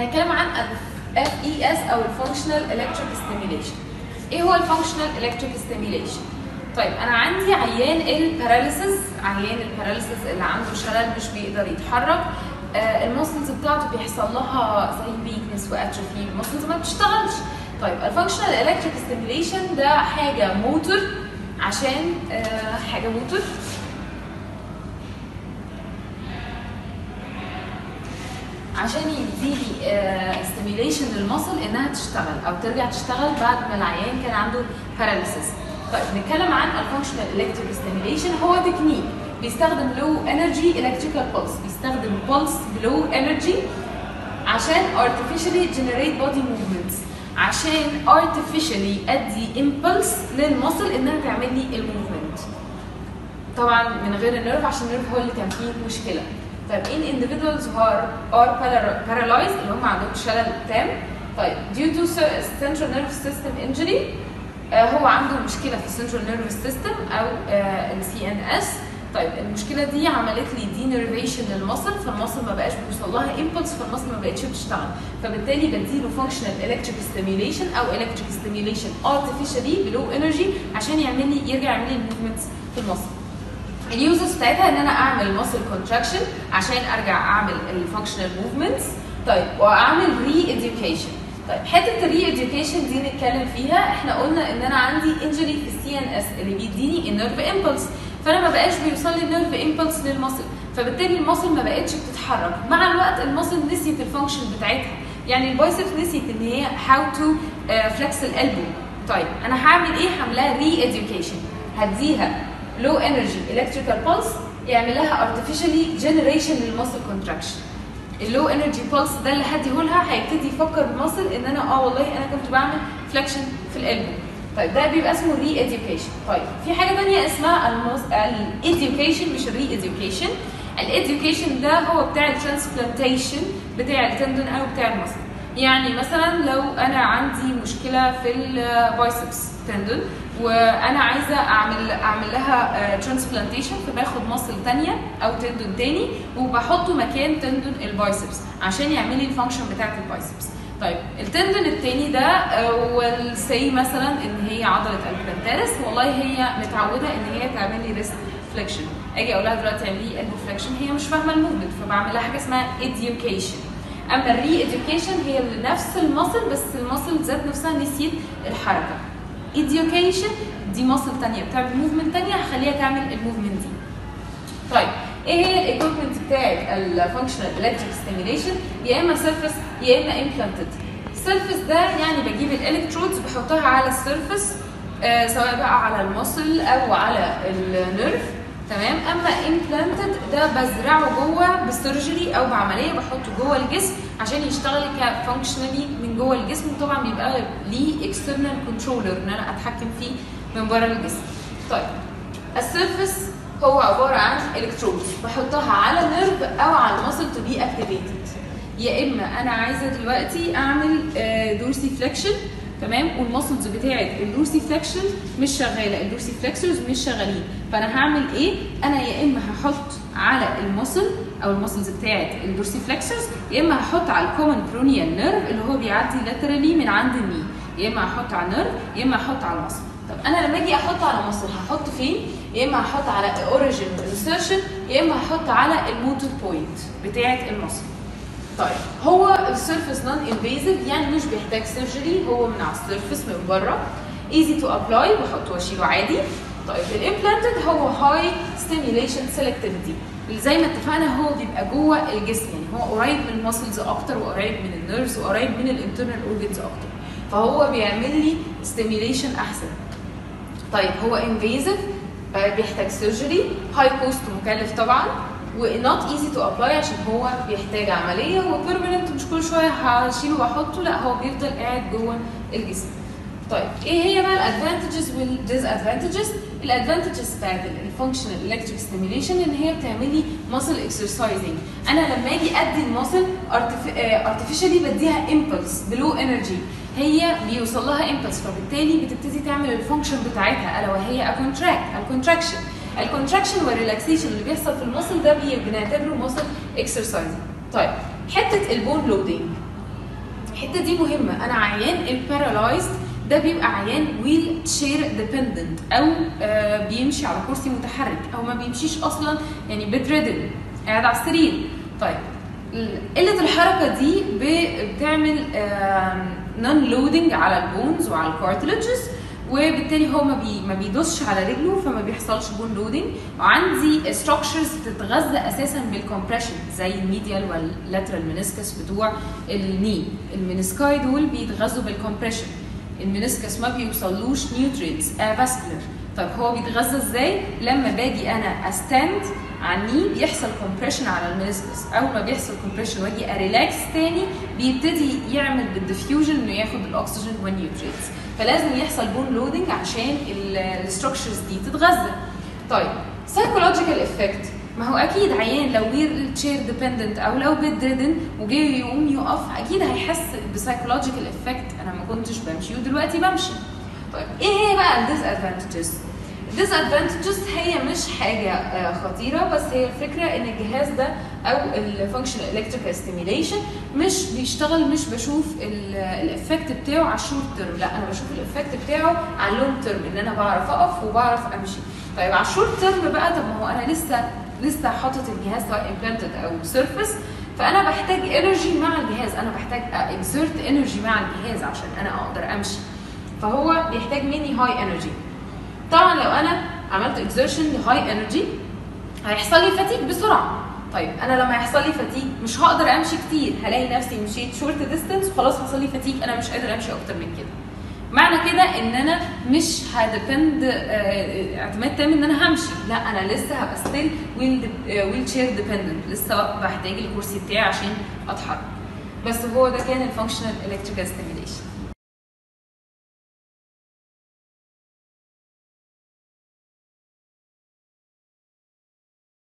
هنتكلم عن اف اي اس او الفانكشنال الكتريك ستيميوليشن ايه هو الفانكشنال الكتريك ستيميوليشن طيب انا عندي عيان الباراليسيس عيان الباراليسيس اللي عنده شلل مش بيقدر يتحرك آه المسلز بتاعته بيحصل لها زي ويكنس واتروفي المسلز ما بتشتغلش طيب الفانكشنال الكتريك ستيميوليشن ده حاجه موتور عشان آه حاجه موتور عشان يديلي ستيميوليشن للمصل انها تشتغل او ترجع تشتغل بعد ما العيان كان عنده باراليسيس طيب نتكلم عن الفانكشنال الكتريك ستيميوليشن هو تكنيك بيستخدم لو انرجي الكتريكال بولس بيستخدم بولس بلو انرجي عشان artificially generate body movements عشان artificially ادي impulse للمصل انها تعمل لي الموفمنت طبعا من غير النيرف عشان النيرف هو اللي كان فيه مشكله طيب in individuals who are, are paralyzed اللي هم عندهم شلل تام طيب due to central nervous system injury آه هو عنده مشكله في السنترال نيرفس سيستم او السي ان اس طيب المشكله دي عملت لي دينرفيشن للمصل فالمصل ما بقاش بيوصل لها امبلس فالمصل ما بقتش بتشتغل فبالتالي بديله فانكشنال الكتريك ستيميوليشن او الكتريك ستيميوليشن ارتفيشالي بلو انرجي عشان يعمل لي يرجع يعمل لي الموفمنتس في المصل اليوزرز بتاعتها ان انا اعمل ماسل كونتراكشن عشان ارجع اعمل الفانكشنال موفمنتس طيب واعمل ري اديوكيشن طيب حته الري اديوكيشن دي نتكلم فيها احنا قلنا ان انا عندي انجري في السي ان اس اللي بيديني النيرف امبلس فانا ما بقاش بيوصل لي النيرف امبلس للمصل فبالتالي المصل ما بقتش بتتحرك مع الوقت المصل نسيت الفانكشن بتاعتها يعني البايسبس نسيت ان هي هاو تو فلكس الالبو طيب انا هعمل ايه هعملها ري اديوكيشن هديها لو انرجي الكتريكال بولس يعمل لها artificially جنريشن للمصل كونتراكشن اللو انرجي بولس ده اللي هديهولها هيبتدي يفكر المصل ان انا اه والله انا كنت بعمل فلكشن في القلب طيب ده بيبقى اسمه ري اديوكيشن طيب في حاجه ثانيه اسمها الاديوكيشن مش الري اديوكيشن الاديوكيشن ده هو بتاع الترانسبلانتيشن بتاع التندون او بتاع المصل يعني مثلا لو انا عندي مشكله في البايسبس تندون وانا عايزه اعمل اعمل لها ترانسبلانتيشن فباخد مصل ثانيه او تندون تاني وبحطه مكان تندون البايسبس عشان يعمل لي الفانكشن بتاعه البايسبس طيب التندون التاني ده والسي مثلا ان هي عضله البلانتارس والله هي متعوده ان هي تعمل لي ريست فليكشن اجي اقول لها دلوقتي اعملي لي البو فليكشن هي مش فاهمه الموفمنت فبعمل لها حاجه اسمها اديوكيشن اما الري اديوكيشن هي لنفس المصل بس المصل ذات نفسها نسيت الحركه education دي مصل تانية بتعمل موفمنت تانية هخليها تعمل الموفمنت دي. طيب ايه هي الايكويبمنت بتاعت الفانكشنال الكتريك ستيميوليشن يا اما سيرفس يا اما امبلانتد. السيرفس ده يعني بجيب الالكترودز بحطها على السيرفس آه سواء بقى على المصل او على النيرف تمام اما امبلانتد ده بزرعه جوه بالسيرجري او بعمليه بحطه جوه الجسم عشان يشتغل كفانكشنالي من جوه الجسم وطبعا بيبقى ليه اكسترنال كنترولر ان انا اتحكم فيه من بره الجسم. طيب السيرفس هو عباره عن الكترودز بحطها على نيرف او على المسل تو بي اكتيفيتد يا اما انا عايزه دلوقتي اعمل دورسي فليكشن تمام والمسلز بتاعت الدورسي فليكشن مش شغاله الدورسي فليكسرز مش شغالين فانا هعمل ايه انا يا اما هحط على المسل او المسلز بتاعت الدورسي فليكسرز يا اما هحط على الكومن برونيال نيرف اللي هو بيعدي لاترالي من عند الني يا اما هحط على النيرف يا اما هحط على المسل طب انا لما اجي احط على مصل هحط فين يا اما هحط على اوريجن انسرشن يا اما هحط على الموتور بوينت بتاعت المصل طيب هو السيرفيس نون انفيزيف يعني مش بيحتاج سيرجري هو من على السيرفيس من بره ايزي تو ابلاي بحطه واشيله عادي طيب الامبلانتد هو هاي ستيميوليشن سيلكتيفيتي زي ما اتفقنا هو بيبقى جوه الجسم يعني هو قريب من المسلز اكتر وقريب من النيرفز وقريب من الانترنال اورجنز اكتر فهو بيعمل لي ستيميوليشن احسن طيب هو انفيزيف بيحتاج سيرجري هاي كوست مكلف طبعا ونوت ايزي تو ابلاي عشان هو بيحتاج عمليه وبيرمننت مش كل شويه هشيله واحطه لا هو بيفضل قاعد جوه الجسم طيب ايه هي بقى الادفانتجز والديز ادفانتجز الادفانتجز بتاعت الفانكشنال الكتريك ستيميوليشن ان هي بتعمل لي ماسل اكسرسايزنج انا لما اجي ادي الماسل ارتفيشالي بديها امبلس بلو انرجي هي بيوصل لها امبلس فبالتالي بتبتدي تعمل الفانكشن بتاعتها الا وهي الكونتراكت الكونتراكشن الكونتراكشن والريلاكسيشن اللي بيحصل في المصل ده بنعتبره مصل اكسرسايزنج طيب حته البون لودنج الحته دي مهمه انا عيان البارالايزد ده بيبقى عيان ويل تشير ديبندنت او آه بيمشي على كرسي متحرك او ما بيمشيش اصلا يعني بيد ريدن قاعد على السرير طيب قله الحركه دي ب- بتعمل نون لودنج على البونز وعلى الكارتلجز وبالتالي هو ما بي ما بيدوسش على رجله فما بيحصلش بون لودنج وعندي ستراكشرز بتتغذى اساسا بالكompression زي الميديال واللاترال منسكس بتوع الني المنسكاي دول بيتغذوا بالكompression المنسكس ما بيوصلوش نيوترينز افاسكولار طب هو بيتغذى ازاي لما باجي انا استند على الني بيحصل كومبريشن على المنسكس اول ما بيحصل كومبريشن واجي اريلاكس تاني بيبتدي يعمل بالديفيوجن انه ياخد الاكسجين والنيوترينز فلازم يحصل بون لودنج عشان الستراكشرز دي تتغذى طيب سايكولوجيكال افكت ما هو اكيد عيان لو ويل تشير ديبندنت او لو بيد ريدن وجه يقوم يقف اكيد هيحس بسايكولوجيكال افكت انا ما كنتش بمشي ودلوقتي بمشي طيب ايه هي بقى الديس ادفانتجز الديس ادفانتجز هي مش حاجه آه، خطيره بس هي الفكره ان الجهاز ده او الفانكشنال الكتريكال ستيميليشن مش بيشتغل مش بشوف الافكت بتاعه على الشورت تيرم لا انا بشوف الافكت بتاعه على اللونج تيرم ان انا بعرف اقف وبعرف امشي طيب على الشورت تيرم بقى طب ما هو انا لسه لسه حاطط الجهاز سواء امبلانتد او سيرفيس فانا بحتاج انرجي مع الجهاز انا بحتاج انسرت انرجي مع الجهاز عشان انا اقدر امشي فهو بيحتاج مني هاي انرجي طبعا لو انا عملت اكزertion لهاي انرجي هيحصل لي فتيج بسرعه طيب انا لما يحصل لي فتيج مش هقدر امشي كتير هلاقي نفسي مشيت شورت ديستانس وخلاص حصل لي فتيج انا مش قادر امشي اكتر من كده معنى كده ان انا مش هديبند اعتماد تام ان انا همشي لا انا لسه هبقى ستيل ويل ويل شير ديبندنت لسه بحتاج الكرسي بتاعي عشان اتحرك بس هو ده كان الفانكشنال الكتريكال ستيميليشن